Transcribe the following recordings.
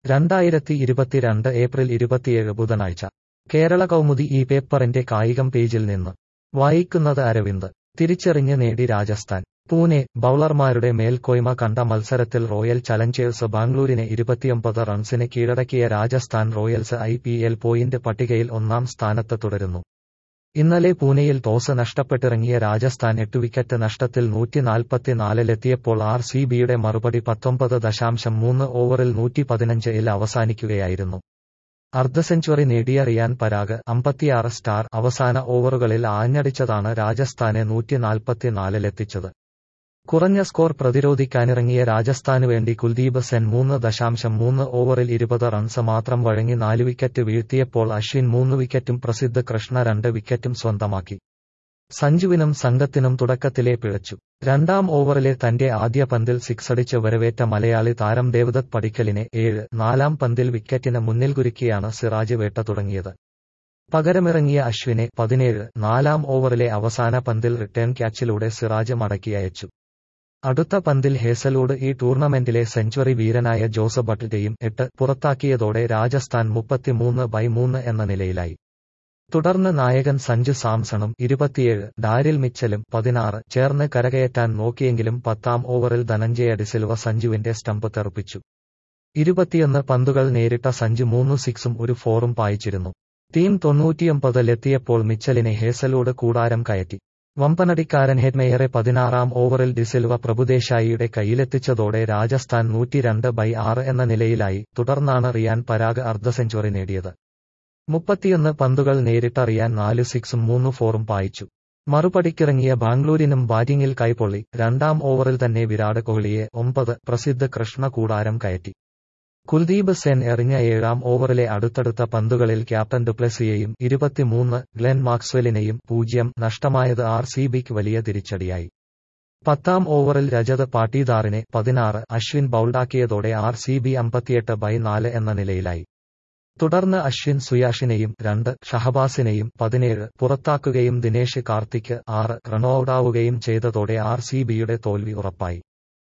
രണ്ടായിരത്തി ഇരുപത്തിരണ്ട് ഏപ്രിൽ ഇരുപത്തിയേഴ് ബുധനാഴ്ച കേരള കൗമുദി ഈ പേപ്പറിന്റെ കായികം പേജിൽ നിന്ന് വായിക്കുന്നത് അരവിന്ദ് തിരിച്ചറിഞ്ഞ് നേടി രാജസ്ഥാൻ പൂനെ ബൌളർമാരുടെ മേൽക്കോയ്മ കണ്ട മത്സരത്തിൽ റോയൽ ചലഞ്ചേഴ്സ് ബാംഗ്ലൂരിനെ ഇരുപത്തിയൊമ്പത് റൺസിന് കീഴടക്കിയ Rajasthan royals I P L point പട്ടികയിൽ ഒന്നാം സ്ഥാനത്ത് തുടരുന്നു ഇന്നലെ പൂനെയിൽ ടോസ് നഷ്ടപ്പെട്ടിറങ്ങിയ രാജസ്ഥാൻ എട്ട് വിക്കറ്റ് നഷ്ടത്തിൽ നൂറ്റിനാൽപ്പത്തിനാലിലെത്തിയപ്പോൾ ആർ സി ബിയുടെ മറുപടി പത്തൊമ്പത് ദശാംശം മൂന്ന് ഓവറിൽ നൂറ്റി പതിനഞ്ചിൽ അവസാനിക്കുകയായിരുന്നു അർദ്ധ സെഞ്ചുറി നേടിയ റിയാൻ പരാഗ് അമ്പത്തിയാറ് സ്റ്റാർ അവസാന ഓവറുകളിൽ ആഞ്ഞടിച്ചതാണ് രാജസ്ഥാനെ നൂറ്റിനാൽപ്പത്തിനാലിലെത്തിച്ചത് കുറഞ്ഞ സ്കോർ പ്രതിരോധിക്കാനിറങ്ങിയ രാജസ്ഥാനു വേണ്ടി കുൽദീപ് സെൻ മൂന്ന് ദശാംശം മൂന്ന് ഓവറിൽ ഇരുപത് റൺസ് മാത്രം വഴങ്ങി നാല് വിക്കറ്റ് വീഴ്ത്തിയപ്പോൾ അശ്വിൻ മൂന്ന് വിക്കറ്റും പ്രസിദ്ധ് കൃഷ്ണ രണ്ട് വിക്കറ്റും സ്വന്തമാക്കി സഞ്ജുവിനും സംഘത്തിനും തുടക്കത്തിലെ പിഴച്ചു രണ്ടാം ഓവറിലെ തന്റെ ആദ്യ പന്തിൽ സിക്സടിച്ച് വരവേറ്റ മലയാളി താരം ദേവദത്ത് പടിക്കലിനെ ഏഴ് നാലാം പന്തിൽ വിക്കറ്റിന് മുന്നിൽ കുരുക്കിയാണ് സിറാജ് വേട്ട തുടങ്ങിയത് പകരമിറങ്ങിയ അശ്വിനെ പതിനേഴ് നാലാം ഓവറിലെ അവസാന പന്തിൽ റിട്ടേൺ ക്യാച്ചിലൂടെ സിറാജ് മടക്കി അയച്ചു അടുത്ത പന്തിൽ ഹേസലൂഡ് ഈ ടൂർണമെന്റിലെ സെഞ്ചുറി വീരനായ ജോസ് ബട്ട്ലെയും എട്ട് പുറത്താക്കിയതോടെ രാജസ്ഥാൻ മുപ്പത്തിമൂന്ന് ബൈ മൂന്ന് എന്ന നിലയിലായി തുടർന്ന് നായകൻ സഞ്ജു സാംസണും ഇരുപത്തിയേഴ് ഡാരിൽ മിച്ചലും പതിനാറ് ചേർന്ന് കരകയറ്റാൻ നോക്കിയെങ്കിലും പത്താം ഓവറിൽ ധനഞ്ജയ ഡിസിൽവ സഞ്ജുവിന്റെ സ്റ്റംപ് തെറുപ്പിച്ചു ഇരുപത്തിയൊന്ന് പന്തുകൾ നേരിട്ട സഞ്ജു മൂന്ന് സിക്സും ഒരു ഫോറും പായിച്ചിരുന്നു ടീം തൊണ്ണൂറ്റിയൊമ്പതിലെത്തിയപ്പോൾ മിച്ചലിനെ ഹേസലൂഡ് കൂടാരം കയറ്റി വമ്പനടിക്കാരൻ ഹെഡ്മേയറെ പതിനാറാം ഓവറിൽ ഡിസിൽവ പ്രഭുദേശായിയുടെ കയ്യിലെത്തിച്ചതോടെ രാജസ്ഥാൻ നൂറ്റിരണ്ട് ബൈ ആറ് എന്ന നിലയിലായി തുടർന്നാണ് റിയാൻ പരാഗ് അർദ്ധ സെഞ്ചുറി നേടിയത് മുപ്പത്തിയൊന്ന് പന്തുകൾ നേരിട്ട റിയാൻ നാല് സിക്സും മൂന്ന് ഫോറും പായിച്ചു മറുപടിക്കിറങ്ങിയ ബാംഗ്ലൂരിനും ബാറ്റിംഗിൽ കൈപൊള്ളി രണ്ടാം ഓവറിൽ തന്നെ വിരാട് കോഹ്ലിയെ ഒമ്പത് പ്രസിദ്ധ കൃഷ്ണ കൂടാരം കയറ്റി കുൽദീപ് സെൻ എറിഞ്ഞ ഏഴാം ഓവറിലെ അടുത്തടുത്ത പന്തുകളിൽ ക്യാപ്റ്റൻ ഡുപ്ലസിയെയും ഇരുപത്തിമൂന്ന് ഗ്ലെൻ മാക്സ്വെലിനെയും പൂജ്യം നഷ്ടമായത് ആർ സി ബിക്ക് വലിയ തിരിച്ചടിയായി പത്താം ഓവറിൽ രജത് പാട്ടീദാറിനെ പതിനാറ് അശ്വിൻ ബൌൾഡാക്കിയതോടെ ആർ സി ബി അമ്പത്തിയെട്ട് ബൈ നാല് എന്ന നിലയിലായി തുടർന്ന് അശ്വിൻ സുയാഷിനെയും രണ്ട് ഷഹബാസിനെയും പതിനേഴ് പുറത്താക്കുകയും ദിനേശ് കാർത്തിക് ആറ് റൺഔട്ടാവുകയും ചെയ്തതോടെ ആർ സി ബിയുടെ തോൽവി ഉറപ്പായി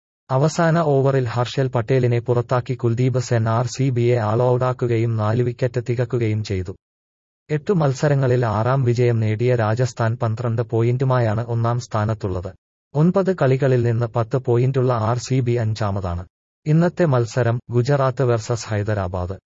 അവസാന ഓവറിൽ ഹർഷൽ പട്ടേലിനെ പുറത്താക്കി കുൽദീപ് സെൻ ആർ സി ബിയെ ആളൌട്ടാക്കുകയും നാല് വിക്കറ്റ് തികക്കുകയും ചെയ്തു എട്ടു മത്സരങ്ങളിൽ ആറാം വിജയം നേടിയ രാജസ്ഥാൻ പന്ത്രണ്ട് പോയിന്റുമായാണ് ഒന്നാം സ്ഥാനത്തുള്ളത് ഒൻപത് കളികളിൽ നിന്ന് പത്ത് പോയിന്റുള്ള ആർ സി ബി അഞ്ചാമതാണ് ഇന്നത്തെ മത്സരം ഗുജറാത്ത് വെർസസ് ഹൈദരാബാദ്